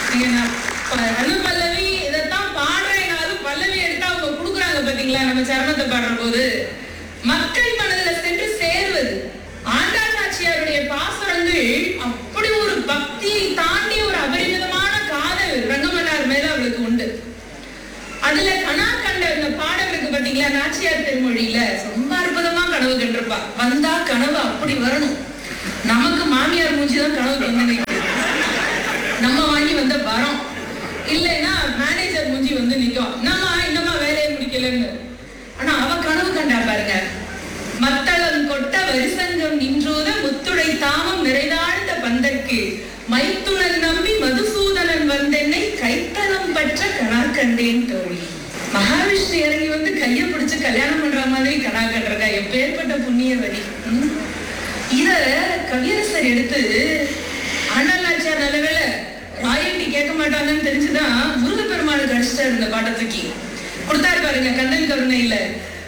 நீங்க நான் ப- அனு பல்லவி இதைத்தான் பாடுறேனாலும் பல்லவி எடுத்து அவங்க கொடுக்குறாங்க பாத்தீங்களா நம்ம சரணத்தை பாடுற போது மக்கள் மனதுல சென்று சேர்வது ஆண்டாள் நாச்சியாருடைய பாசுரங்கள் அப்படி ஒரு பக்தியை தாண்டி ஒரு அபரிமிதமான காதல் ரங்கமன்னார் மேல அவளுக்கு உண்டு அதுல கனா கண்ட இந்த பாடல் இருக்கு பாத்தீங்களா நாச்சியார் திருமொழியில ரொம்ப அற்புதமா கனவு கண்டிருப்பா வந்தா கனவு அப்படி வரணும் நமக்கு மாமியார் மூஞ்சிதான் கனவு வந்து நிக்குது. நம்ம வாங்கி வந்த வரோம் இல்லைன்னா மேனேஜர் மூஞ்சி வந்து நிக்கும் நம்ம இன்னமா வேலையை முடிக்கலன்னு ஆனா அவ கனவு கண்டா பாருங்க மத்தளம் கொட்ட வரிசங்கம் நின்றூத முத்துடை தாமம் நிறைதாழ்ந்த பந்தற்கு மைத்துனன் நம்பி மதுசூதனன் வந்தென்னை கைத்தலம் பற்ற கனா கண்டேன் தோழி மகாவிஷ்ணு இறங்கி வந்து கைய பிடிச்சு கல்யாணம் பண்ற மாதிரி கனா கண்டுறதா எப்பேற்பட்ட புண்ணியவதி ம்? இத கவியரசர் எடுத்து ஆண்டாளாச்சார் நல்லவேளை ராயல்டி கேட்க மாட்டாங்கன்னு தெரிஞ்சுதான் முருகப்பெருமாளுக்கு அடிச்சிட்டாரு இந்த பாட்டை தூக்கி கொடுத்தாரு பாருங்க கண்ணன் கருணையில